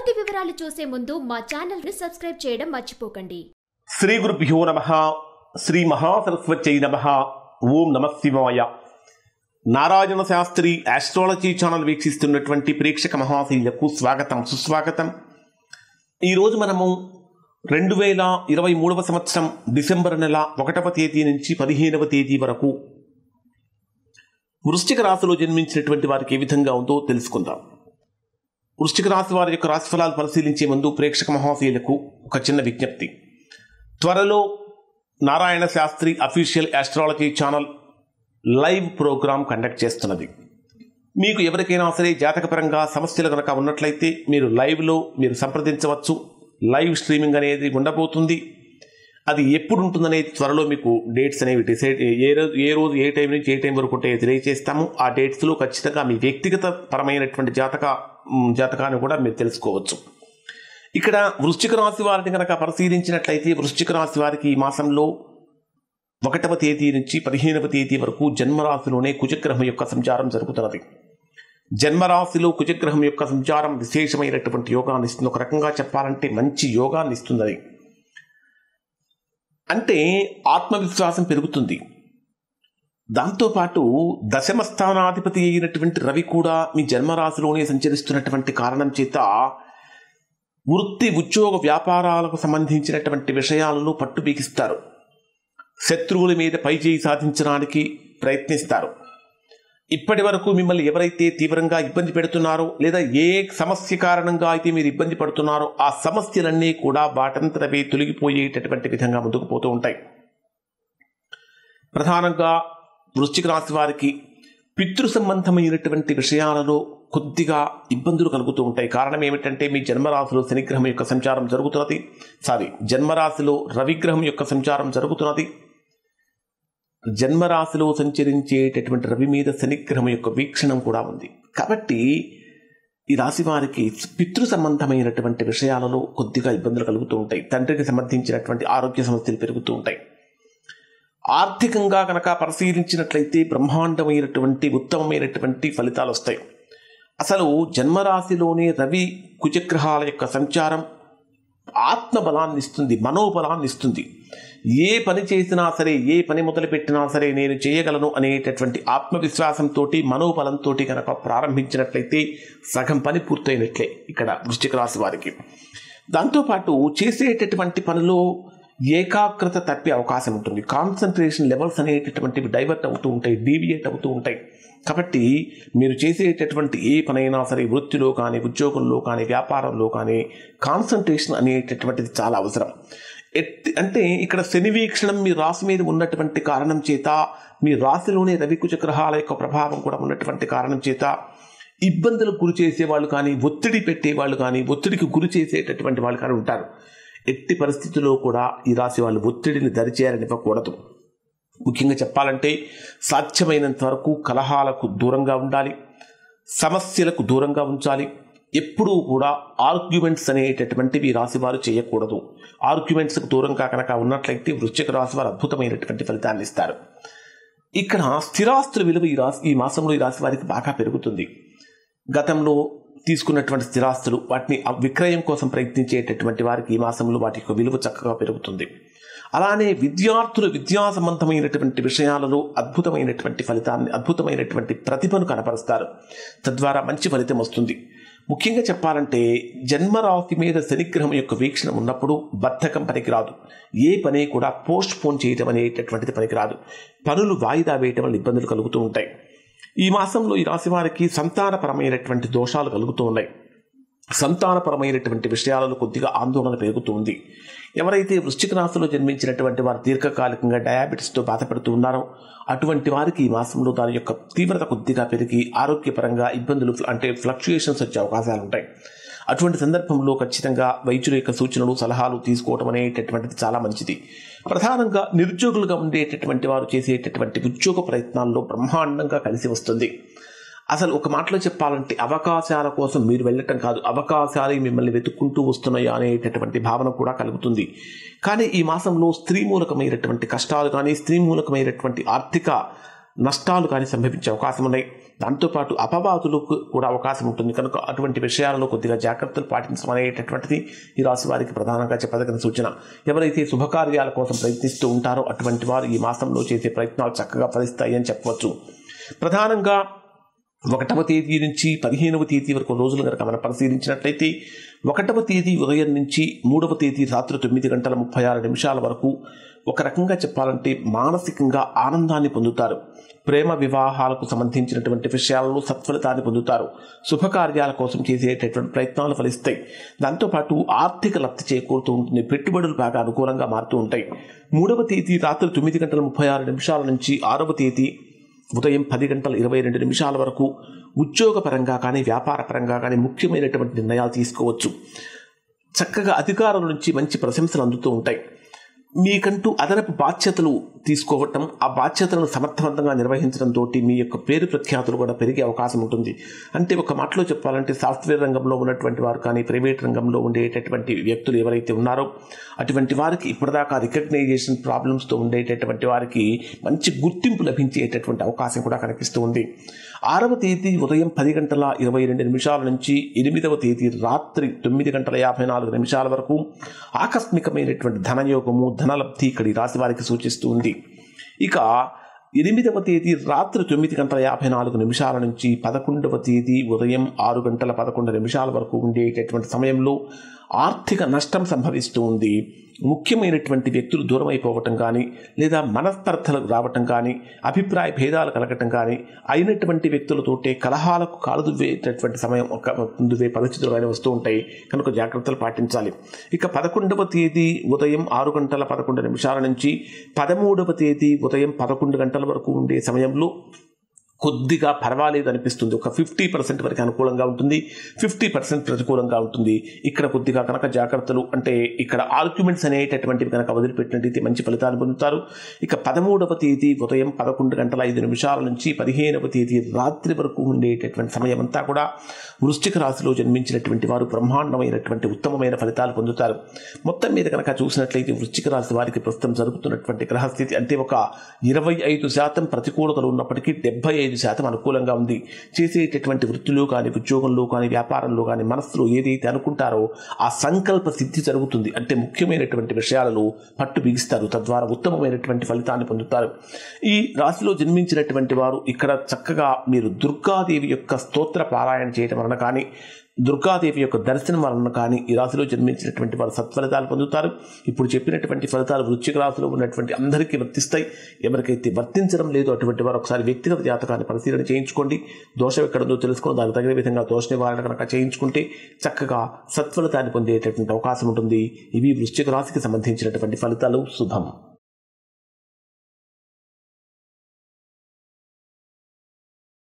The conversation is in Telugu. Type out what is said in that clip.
పూర్తి వివరాలు చూసే ముందు మా ఛానల్ ని సబ్స్క్రైబ్ చేయడం మర్చిపోకండి శ్రీ గురుభ్యో నమ శ్రీ మహాసరస్వత్యై నమ ఓం నమ శివాయ నారాయణ శాస్త్రి ఆస్ట్రాలజీ ఛానల్ వీక్షిస్తున్నటువంటి ప్రేక్షక మహాశీలకు స్వాగతం సుస్వాగతం ఈరోజు మనము రెండు వేల ఇరవై మూడవ సంవత్సరం డిసెంబర్ నెల ఒకటవ తేదీ నుంచి పదిహేనవ తేదీ వరకు వృశ్చిక రాశిలో జన్మించినటువంటి వారికి ఏ విధంగా ఉందో తెలుసుకుందాం వృశ్చిక రాశి వారి యొక్క రాశిఫలాలు పరిశీలించే ముందు ప్రేక్షక మహాశీలకు ఒక చిన్న విజ్ఞప్తి త్వరలో Narayana Shastri official astrology channel live program conduct చేస్తున్నది మీకు ఎవరికైనా సరే జాతకపరంగా సమస్యలు కనుక ఉన్నట్లయితే మీరు లైవ్లో మీరు సంప్రదించవచ్చు లైవ్ స్ట్రీమింగ్ అనేది ఉండబోతుంది అది ఎప్పుడు ఉంటుందనేది త్వరలో మీకు డేట్స్ అనేవి డిసైడ్ ఏ రోజు ఏ రోజు ఏ టైం నుంచి ఏ టైం వరకు ఉంటే తెలియజేస్తాము ఆ డేట్స్లో ఖచ్చితంగా మీ వ్యక్తిగత పరమైనటువంటి జాతక మ్, జాతకాన్ని కూడా మీరు తెలుసుకోవచ్చు ఇక్కడ వృశ్చిక రాశి వారిని కనుక పరిశీలించినట్లయితే వృశ్చిక రాశి వారికి ఈ మాసంలో ఒకటవ తేదీ నుంచి పదిహేనవ తేదీ వరకు జన్మరాశిలోనే కుజగ్రహం యొక్క సంచారం జరుగుతున్నది జన్మరాశిలో కుజగ్రహం యొక్క సంచారం విశేషమైనటువంటి యోగాన్ని ఇస్తుంది ఒక రకంగా చెప్పాలంటే మంచి యోగాన్ని ఇస్తుంది అది అంటే ఆత్మవిశ్వాసం పెరుగుతుంది దాంతోపాటు దశమ స్థానాధిపతి అయినటువంటి రవి కూడా మీ జన్మరాశిలోనే సంచరిస్తున్నటువంటి కారణం చేత వృత్తి ఉద్యోగ వ్యాపారాలకు సంబంధించినటువంటి విషయాలను పట్టు బీకిస్తారు శత్రువుల మీద పైచేయి సాధించడానికి ప్రయత్నిస్తారు ఇప్పటి వరకు మిమ్మల్ని ఎవరైతే తీవ్రంగా ఇబ్బంది పెడుతున్నారో లేదా ఏ సమస్య కారణంగా అయితే మీరు ఇబ్బంది పడుతున్నారో ఆ సమస్యలన్నీ కూడా వాటంతటవే తొలగిపోయేటటువంటి విధంగా ముందుకు పోతూ ఉంటాయి ప్రధానంగా వృశ్చిక రాశి వారికి పితృ సంబంధమైనటువంటి విషయాలలో కొద్దిగా ఇబ్బందులు కలుగుతూ ఉంటాయి కారణం ఏమిటంటే మీ జన్మరాశిలో శనిగ్రహం యొక్క సంచారం జరుగుతున్నది సారీ జన్మరాశిలో రవిగ్రహం యొక్క సంచారం జరుగుతున్నది జన్మరాశిలో సంచరించేటటువంటి రవి మీద శనిగ్రహం యొక్క వీక్షణం కూడా ఉంది కాబట్టి ఈ రాశి వారికి పితృ సంబంధమైనటువంటి విషయాలలో కొద్దిగా ఇబ్బందులు కలుగుతూ ఉంటాయి తండ్రికి సంబంధించినటువంటి ఆరోగ్య సమస్యలు పెరుగుతూ ఉంటాయి ఆర్థికంగా కనుక పరిశీలించినట్లయితే బ్రహ్మాండమైనటువంటి ఉత్తమమైనటువంటి ఫలితాలు వస్తాయి అసలు జన్మరాశిలోనే రవి కుజగ్రహాల యొక్క సంచారం ఆత్మబలాన్ని ఇస్తుంది మనోబలాన్ని ఇస్తుంది ఏ పని చేసినా సరే ఏ పని మొదలుపెట్టినా సరే నేను చేయగలను అనేటటువంటి ఆత్మవిశ్వాసంతో మనోబలంతో కనుక ప్రారంభించినట్లయితే సగం పని పూర్తయినట్లే ఇక్కడ వృశ్చిక రాశి వారికి దాంతోపాటు చేసేటటువంటి పనిలో ఏకాగ్రత తప్పే అవకాశం ఉంటుంది కాన్సన్ట్రేషన్ లెవెల్స్ అనేటటువంటివి డైవర్ట్ అవుతూ ఉంటాయి డీవియేట్ అవుతూ ఉంటాయి కాబట్టి మీరు చేసేటటువంటి ఏ పనైనా సరే వృత్తిలో కానీ ఉద్యోగంలో కానీ వ్యాపారంలో కానీ కాన్సన్ట్రేషన్ అనేటటువంటిది చాలా అవసరం ఎట్టి అంటే ఇక్కడ శని వీక్షణం మీ రాశి మీద ఉన్నటువంటి కారణం చేత మీ రాశిలోనే రవికుజ గ్రహాల యొక్క ప్రభావం కూడా ఉన్నటువంటి కారణం చేత ఇబ్బందులకు గురి చేసేవాళ్ళు కానీ ఒత్తిడి పెట్టేవాళ్ళు కానీ ఒత్తిడికి గురి చేసేటటువంటి వాళ్ళు కానీ ఉంటారు ఎట్టి పరిస్థితుల్లో కూడా ఈ రాశి వాళ్ళు ఒత్తిడిని దరిచేయాలనివ్వకూడదు ముఖ్యంగా చెప్పాలంటే సాధ్యమైనంత వరకు కలహాలకు దూరంగా ఉండాలి సమస్యలకు దూరంగా ఉంచాలి ఎప్పుడూ కూడా ఆర్గ్యుమెంట్స్ అనేటటువంటివి ఈ రాశి వారు చేయకూడదు ఆర్గ్యుమెంట్స్కు దూరంగా కనుక ఉన్నట్లయితే వృశ్చిక రాశి వారు అద్భుతమైనటువంటి ఫలితాన్ని ఇస్తారు ఇక్కడ స్థిరాస్తుల విలువ ఈ రాశి ఈ మాసంలో ఈ రాశి వారికి బాగా పెరుగుతుంది గతంలో తీసుకున్నటువంటి స్థిరాస్తులు వాటిని ఆ విక్రయం కోసం ప్రయత్నించేటటువంటి వారికి ఈ మాసంలో వాటి యొక్క విలువ చక్కగా పెరుగుతుంది అలానే విద్యార్థులు విద్యా సంబంధమైనటువంటి విషయాలలో అద్భుతమైనటువంటి ఫలితాన్ని అద్భుతమైనటువంటి ప్రతిభను కనపరుస్తారు తద్వారా మంచి ఫలితం వస్తుంది ముఖ్యంగా చెప్పాలంటే జన్మరాశి మీద శనిగ్రహం యొక్క వీక్షణ ఉన్నప్పుడు బద్ధకం పనికిరాదు ఏ పని కూడా పోస్ట్ పోన్ చేయటం అనేటటువంటిది పనికిరాదు పనులు వాయిదా వేయటం వల్ల ఇబ్బందులు కలుగుతూ ఉంటాయి ఈ మాసంలో ఈ రాశి వారికి సంతానపరమైనటువంటి దోషాలు కలుగుతూ ఉన్నాయి సంతానపరమైనటువంటి విషయాలలో కొద్దిగా ఆందోళన పెరుగుతుంది ఎవరైతే వృశ్చిక రాశిలో జన్మించినటువంటి వారు దీర్ఘకాలికంగా డయాబెటీస్తో బాధపడుతూ ఉన్నారో అటువంటి వారికి ఈ మాసంలో దాని యొక్క తీవ్రత కొద్దిగా పెరిగి ఆరోగ్యపరంగా ఇబ్బందులు అంటే ఫ్లక్చుయేషన్స్ వచ్చే అవకాశాలు ఉంటాయి అటువంటి సందర్భంలో ఖచ్చితంగా వైద్యుల యొక్క సూచనలు సలహాలు తీసుకోవడం అనేటటువంటిది చాలా మంచిది ప్రధానంగా నిరుద్యోగులుగా ఉండేటటువంటి వారు చేసేటటువంటి ఉద్యోగ ప్రయత్నాల్లో బ్రహ్మాండంగా కలిసి వస్తుంది అసలు ఒక మాటలో చెప్పాలంటే అవకాశాల కోసం మీరు వెళ్ళటం కాదు అవకాశాలు మిమ్మల్ని వెతుక్కుంటూ వస్తున్నాయా అనేటటువంటి భావన కూడా కలుగుతుంది కానీ ఈ మాసంలో స్త్రీ మూలకమైనటువంటి కష్టాలు కానీ స్త్రీ మూలకమైనటువంటి ఆర్థిక నష్టాలు కానీ సంభవించే అవకాశం ఉన్నాయి దాంతోపాటు అపవాదులకు కూడా అవకాశం ఉంటుంది కనుక అటువంటి విషయాలలో కొద్దిగా జాగ్రత్తలు పాటించడం అనేటటువంటిది ఈ రాశి వారికి ప్రధానంగా చెప్పదగిన సూచన ఎవరైతే శుభకార్యాల కోసం ప్రయత్నిస్తూ ఉంటారో అటువంటి వారు ఈ మాసంలో చేసే ప్రయత్నాలు చక్కగా ఫలిస్తాయి అని చెప్పవచ్చు ప్రధానంగా ఒకటవ తేదీ నుంచి పదిహేనవ తేదీ వరకు రోజులు కనుక మనం పరిశీలించినట్లయితే ఒకటవ తేదీ ఉదయం నుంచి మూడవ తేదీ రాత్రి తొమ్మిది గంటల ముప్పై ఆరు నిమిషాల వరకు ఒక రకంగా చెప్పాలంటే మానసికంగా ఆనందాన్ని పొందుతారు ప్రేమ వివాహాలకు సంబంధించినటువంటి విషయాలలో సత్ఫలితాన్ని పొందుతారు శుభకార్యాల కోసం చేసేటటువంటి ప్రయత్నాలు ఫలిస్తాయి దాంతోపాటు ఆర్థిక లబ్ధి చేకూరుతూ ఉంటుంది పెట్టుబడులు బాగా అనుకూలంగా మారుతూ ఉంటాయి మూడవ తేదీ రాత్రి తొమ్మిది గంటల ముప్పై ఆరు నిమిషాల నుంచి ఆరవ తేదీ ఉదయం పది గంటల ఇరవై రెండు నిమిషాల వరకు ఉద్యోగపరంగా కానీ వ్యాపార పరంగా కానీ ముఖ్యమైనటువంటి నిర్ణయాలు తీసుకోవచ్చు చక్కగా అధికారుల నుంచి మంచి ప్రశంసలు అందుతూ ఉంటాయి మీకంటూ అదనపు బాధ్యతలు తీసుకోవటం ఆ బాధ్యతలను సమర్థవంతంగా నిర్వహించడంతో మీ యొక్క పేరు ప్రఖ్యాతులు కూడా పెరిగే అవకాశం ఉంటుంది అంటే ఒక మాటలో చెప్పాలంటే సాఫ్ట్వేర్ రంగంలో ఉన్నటువంటి వారు కానీ ప్రైవేట్ రంగంలో ఉండేటటువంటి వ్యక్తులు ఎవరైతే ఉన్నారో అటువంటి వారికి ఇప్పటిదాకా రికగ్నైజేషన్ ప్రాబ్లమ్స్తో ఉండేటటువంటి వారికి మంచి గుర్తింపు లభించేటటువంటి అవకాశం కూడా కనిపిస్తూ ఉంది ఆరవ తేదీ ఉదయం పది గంటల ఇరవై రెండు నిమిషాల నుంచి ఎనిమిదవ తేదీ రాత్రి తొమ్మిది గంటల యాభై నాలుగు నిమిషాల వరకు ఆకస్మికమైనటువంటి ధనయోగము ధనలబ్ధి ఇక్కడి రాశి వారికి సూచిస్తూ ఉంది ఇక ఎనిమిదవ తేదీ రాత్రి తొమ్మిది గంటల యాభై నాలుగు నిమిషాల నుంచి పదకొండవ తేదీ ఉదయం ఆరు గంటల పదకొండు నిమిషాల వరకు ఉండేటటువంటి సమయంలో ఆర్థిక నష్టం సంభవిస్తూ ఉంది ముఖ్యమైనటువంటి వ్యక్తులు దూరం అయిపోవటం కానీ లేదా మనస్పర్ధలకు రావటం కానీ అభిప్రాయ భేదాలు కలగటం కానీ అయినటువంటి వ్యక్తులతోటే కలహాలకు కాలుదువ్వేటటువంటి సమయం ఒక ముందువే పరిస్థితులు కానీ వస్తూ ఉంటాయి కనుక జాగ్రత్తలు పాటించాలి ఇక పదకొండవ తేదీ ఉదయం ఆరు గంటల పదకొండు నిమిషాల నుంచి పదమూడవ తేదీ ఉదయం పదకొండు గంటల వరకు ఉండే సమయంలో కొద్దిగా పర్వాలేదు అనిపిస్తుంది ఒక ఫిఫ్టీ పర్సెంట్ వరకు అనుకూలంగా ఉంటుంది ఫిఫ్టీ పర్సెంట్ ప్రతికూలంగా ఉంటుంది ఇక్కడ కొద్దిగా కనుక జాగ్రత్తలు అంటే ఇక్కడ ఆర్గ్యుమెంట్స్ అనేటటువంటివి కనుక వదిలిపెట్టినట్టయితే మంచి ఫలితాలు పొందుతారు ఇక పదమూడవ తేదీ ఉదయం పదకొండు గంటల ఐదు నిమిషాల నుంచి పదిహేనవ తేదీ రాత్రి వరకు ఉండేటటువంటి సమయం అంతా కూడా వృశ్చిక రాశిలో జన్మించినటువంటి వారు బ్రహ్మాండమైనటువంటి ఉత్తమమైన ఫలితాలు పొందుతారు మొత్తం మీద కనుక చూసినట్లయితే వృశ్చిక రాశి వారికి ప్రస్తుతం జరుగుతున్నటువంటి గ్రహస్థితి అంటే ఒక ఇరవై ఐదు శాతం ప్రతికూలతలు ఉన్నప్పటికీ డెబ్బై ఐదు శాతం అనుకూలంగా ఉంది చేసేటటువంటి వృత్తిలో కానీ ఉద్యోగంలో కానీ వ్యాపారంలో కానీ మనస్సులో ఏదైతే అనుకుంటారో ఆ సంకల్ప సిద్ధి జరుగుతుంది అంటే ముఖ్యమైనటువంటి విషయాలలో పట్టు బిగిస్తారు తద్వారా ఉత్తమమైనటువంటి ఫలితాన్ని పొందుతారు ఈ రాశిలో జన్మించినటువంటి వారు ఇక్కడ చక్కగా మీరు దుర్గాదేవి యొక్క స్తోత్ర పారాయణ చేయడం వలన కానీ దుర్గాదేవి యొక్క దర్శనం వలన కానీ ఈ రాశిలో జన్మించినటువంటి వారు సత్ఫలితాలు పొందుతారు ఇప్పుడు చెప్పినటువంటి ఫలితాలు వృశ్చిక రాశిలో ఉన్నటువంటి అందరికీ వర్తిస్తాయి ఎవరికైతే వర్తించడం లేదో అటువంటి వారు ఒకసారి వ్యక్తిగత జాతకాన్ని పరిశీలన చేయించుకోండి దోషం ఎక్కడుందో తెలుసుకొని దానికి తగిన విధంగా దోష నివారణ కనుక చేయించుకుంటే చక్కగా సత్ఫలితాన్ని పొందేటటువంటి అవకాశం ఉంటుంది ఇవి వృశ్చిక రాశికి సంబంధించినటువంటి ఫలితాలు శుభం